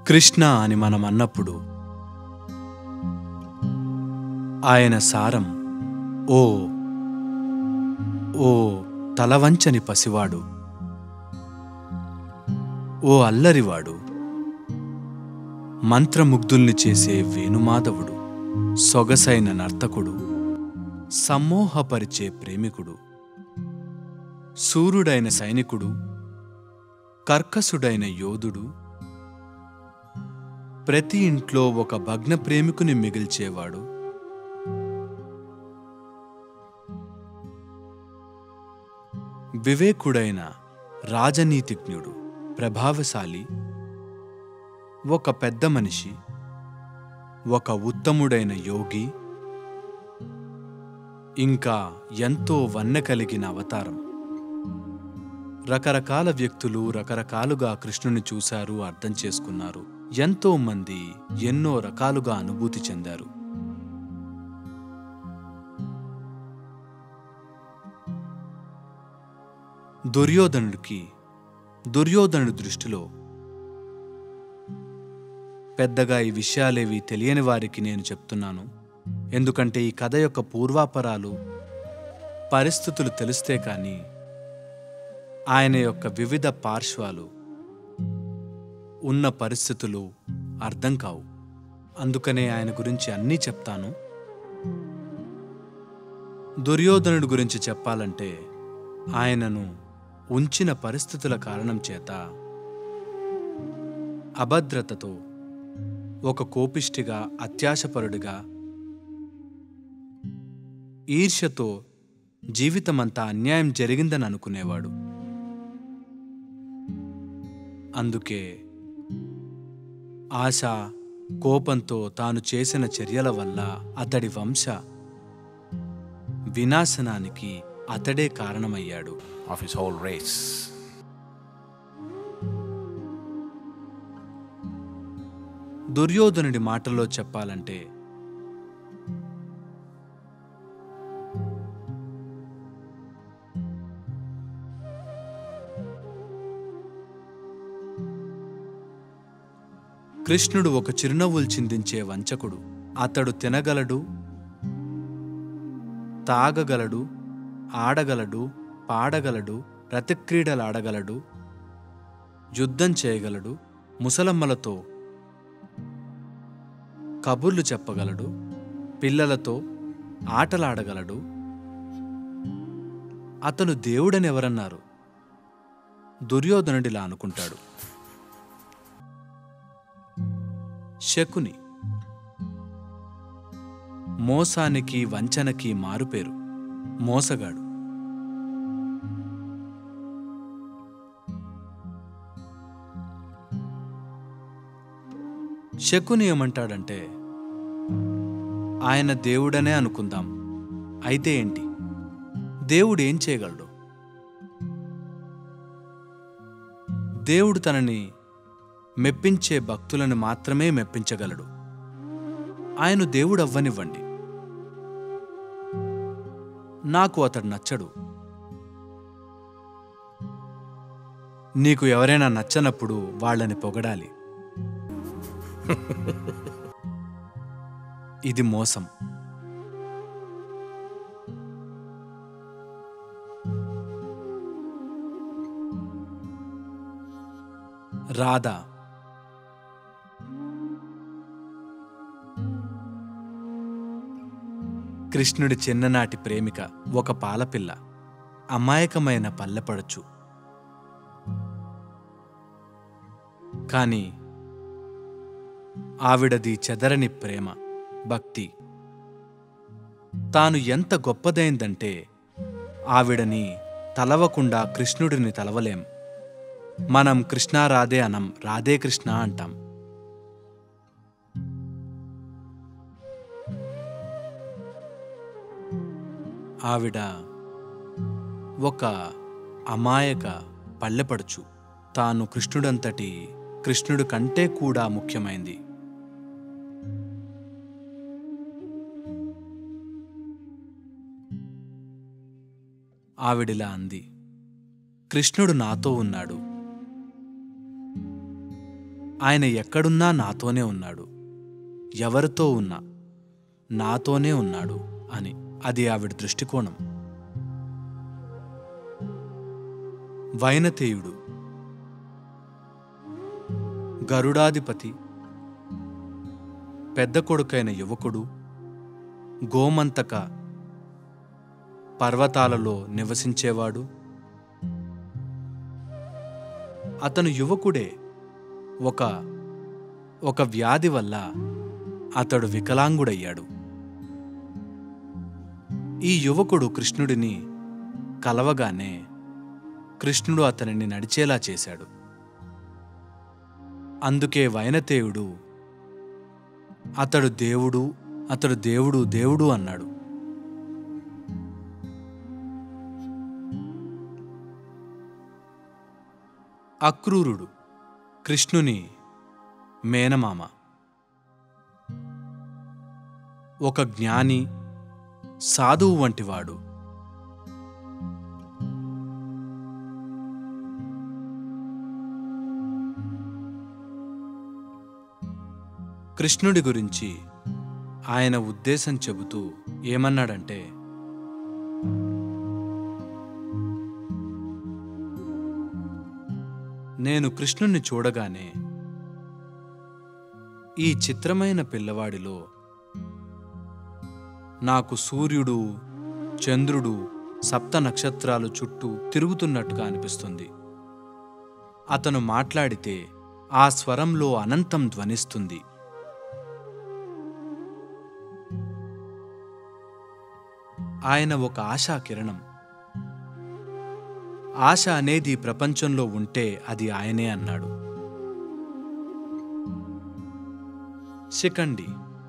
కృష్ణ అని మనం అన్నప్పుడు ఆయన సారం ఓ ఓ తలవంచని పసివాడు ఓ అల్లరివాడు మంత్రముగ్ధుల్ని చేసే వేణుమాధవుడు సొగసైన నర్తకుడు సమ్మోహపరిచే ప్రేమికుడు సూర్యుడైన సైనికుడు కర్కసుడైన యోధుడు ప్రతి ఇంట్లో ఒక భగ్న ప్రేమికుని మిగిల్చేవాడు వివేకుడైన రాజనీతిజ్ఞుడు ప్రభావశాలి ఒక పెద్ద మనిషి ఒక ఉత్తముడైన యోగి ఇంకా ఎంతో వన్నె కలిగిన అవతారం రకరకాల వ్యక్తులు రకరకాలుగా కృష్ణుని చూశారు అర్థం చేసుకున్నారు ఎంతో మంది ఎన్నో రకాలుగా అనుభూతి చెందారు దుర్యోధనుడికి దుర్యోధనుడి దృష్టిలో పెద్దగా ఈ విషయాలేవి తెలియని వారికి నేను చెప్తున్నాను ఎందుకంటే ఈ కథ యొక్క పూర్వాపరాలు పరిస్థితులు తెలిస్తే కానీ ఆయన యొక్క వివిధ పార్శ్వాలు ఉన్న పరిస్థితులు అర్థం కావు అందుకనే ఆయన గురించి అన్నీ చెప్తాను దుర్యోధనుడి గురించి చెప్పాలంటే ఆయనను ఉంచిన పరిస్థితుల కారణం చేత అభద్రతతో ఒక కోపిష్టిగా అత్యాశపరుడిగా ఈర్ష్యతో జీవితమంతా అన్యాయం జరిగిందని అనుకునేవాడు అందుకే ఆశ కోపంతో తాను చేసిన చర్యల వల్ల అతడి వంశ వినాశనానికి అతడే కారణమయ్యాడు of his whole race. దుర్యోధనుడి మాటల్లో చెప్పాలంటే కృష్ణుడు ఒక చిరునవ్వులు చిందించే వంచకుడు అతడు తినగలడు తాగగలడు ఆడగలడు పాడగలడు రతిక్రీడలాడగలడు యుద్ధం చేయగలడు ముసలమ్మలతో కబుర్లు చెప్పగలడు పిల్లలతో ఆటలాడగలడు అతను దేవుడని ఎవరన్నారు దుర్యోధనుడిలా అనుకుంటాడు శకుని మోసానికి వంచనకి మారుపేరు మోసగాడు శకుని ఏమంటాడంటే ఆయన దేవుడనే అనుకుందాం అయితే ఏంటి దేవుడు ఏం చేయగలడు దేవుడు తనని మెప్పించే భక్తులను మాత్రమే మెప్పించగలడు ఆయన దేవుడు అవ్వనివ్వండి నాకు అతడు నచ్చడు నీకు ఎవరైనా నచ్చనప్పుడు వాళ్ళని పొగడాలి ఇది మోసం రాధా కృష్ణుడి చిన్ననాటి ప్రేమిక ఒక పాలపిల్ల అమాయకమైన పల్లెపడచ్చు కాని ఆవిడది చెదరని ప్రేమ భక్తి తాను ఎంత గొప్పదైందంటే ఆవిడని తలవకుండా కృష్ణుడిని తలవలేం మనం కృష్ణ రాధే అనం రాధే కృష్ణ అంటాం ఆవిడ ఒక అమాయక పల్లెపడుచు తాను కృష్ణుడంతటి కృష్ణుడు కంటే కూడా ముఖ్యమైంది ఆవిడిలా అంది కృష్ణుడు నాతో ఉన్నాడు ఆయన ఎక్కడున్నా నాతోనే ఉన్నాడు ఎవరితో ఉన్నా నాతోనే ఉన్నాడు అని అది ఆవిడ దృష్టికోణం వైనతేయుడు గరుడాధిపతి పెద్ద కొడుకైన యువకుడు గోమంతక పర్వతాలలో నివసించేవాడు అతను యువకుడే ఒక ఒక వ్యాధి వల్ల అతడు వికలాంగుడయ్యాడు ఈ యువకుడు కృష్ణుడిని కలవగానే కృష్ణుడు అతనిని నడిచేలా చేశాడు అందుకే వైనతేయుడు అతడు దేవుడు అతడు దేవుడు దేవుడు అన్నాడు అక్రూరుడు కృష్ణుని మేనమామ ఒక జ్ఞాని సాధువు వంటివాడు కృష్ణుడి గురించి ఆయన ఉద్దేశం చెబుతూ ఏమన్నాడంటే నేను కృష్ణుణ్ణి చూడగానే ఈ చిత్రమైన పిల్లవాడిలో నాకు సూర్యుడు చంద్రుడు సప్త నక్షత్రాలు చుట్టూ తిరుగుతున్నట్టుగా అనిపిస్తుంది అతను మాట్లాడితే ఆ స్వరంలో అనంతం ధ్వనిస్తుంది ఆయన ఒక ఆశా కిరణం ఆశ అనేది ప్రపంచంలో ఉంటే అది ఆయనే అన్నాడు శిఖండి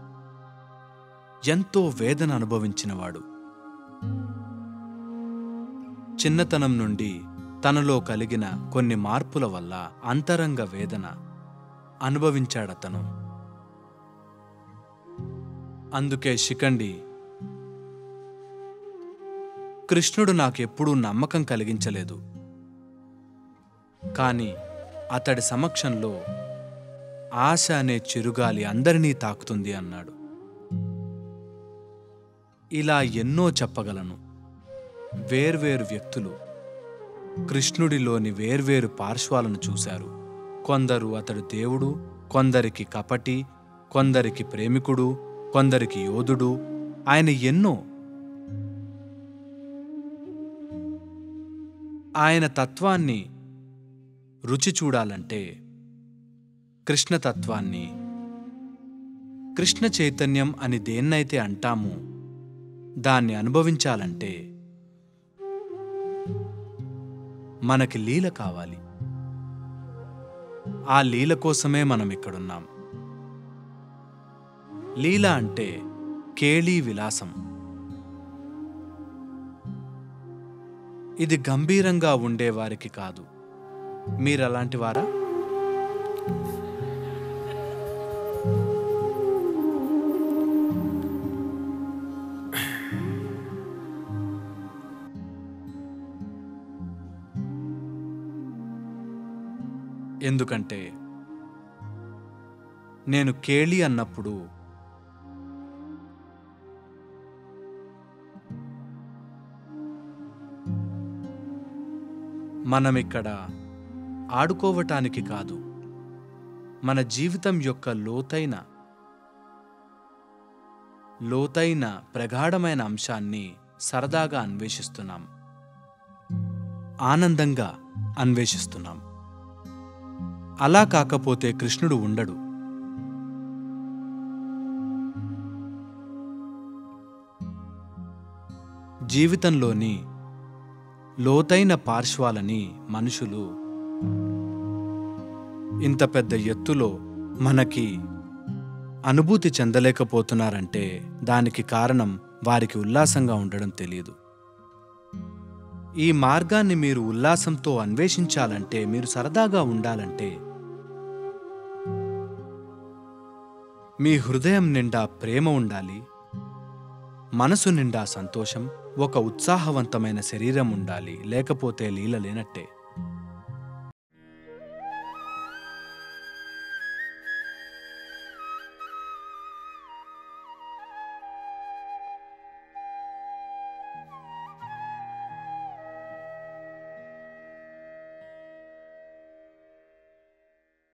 ఎంతో వేదన అనుభవించినవాడు చిన్నతనం నుండి తనలో కలిగిన కొన్ని మార్పుల వల్ల అంతరంగ వేదన అనుభవించాడతను అందుకే శిఖండి కృష్ణుడు నాకెప్పుడూ నమ్మకం కలిగించలేదు కాని అతడి సమక్షంలో ఆశ అనే చిరుగాలి అందరినీ తాకుతుంది అన్నాడు ఇలా ఎన్నో చెప్పగలను వేర్వేరు వ్యక్తులు కృష్ణుడిలోని వేర్వేరు పార్శ్వాలను చూశారు కొందరు అతడు దేవుడు కొందరికి కపటి కొందరికి ప్రేమికుడు కొందరికి యోధుడు ఆయన ఎన్నో ఆయన తత్వాన్ని రుచి చూడాలంటే కృష్ణతత్వాన్ని కృష్ణ చైతన్యం అని దేన్నైతే అంటామో దాన్ని అనుభవించాలంటే మనకి లీల కావాలి ఆ లీల కోసమే మనం ఇక్కడున్నాం లీల అంటే కేళీ విలాసం ఇది గంభీరంగా ఉండేవారికి కాదు మీరలాంటి వారా ఎందుకంటే నేను కేళి అన్నప్పుడు మనమిక్కడ ఆడుకోవటానికి కాదు మన జీవితం యొక్క లోతైన లోతైన ప్రగాఢమైన అంశాన్ని సరదాగా అన్వేషిస్తున్నాం ఆనందంగా అన్వేషిస్తున్నాం అలా కాకపోతే కృష్ణుడు ఉండడు జీవితంలోని లోతైన పార్శ్వాలని మనుషులు ఇంత పెద్ద ఎత్తులో మనకి అనుభూతి చెందలేకపోతున్నారంటే దానికి కారణం వారికి ఉల్లాసంగా ఉండడం తెలియదు ఈ మార్గాన్ని మీరు ఉల్లాసంతో అన్వేషించాలంటే మీరు సరదాగా ఉండాలంటే మీ హృదయం నిండా ప్రేమ ఉండాలి మనసు నిండా సంతోషం ఒక ఉత్సాహవంతమైన శరీరం ఉండాలి లేకపోతే లీల లేనట్టే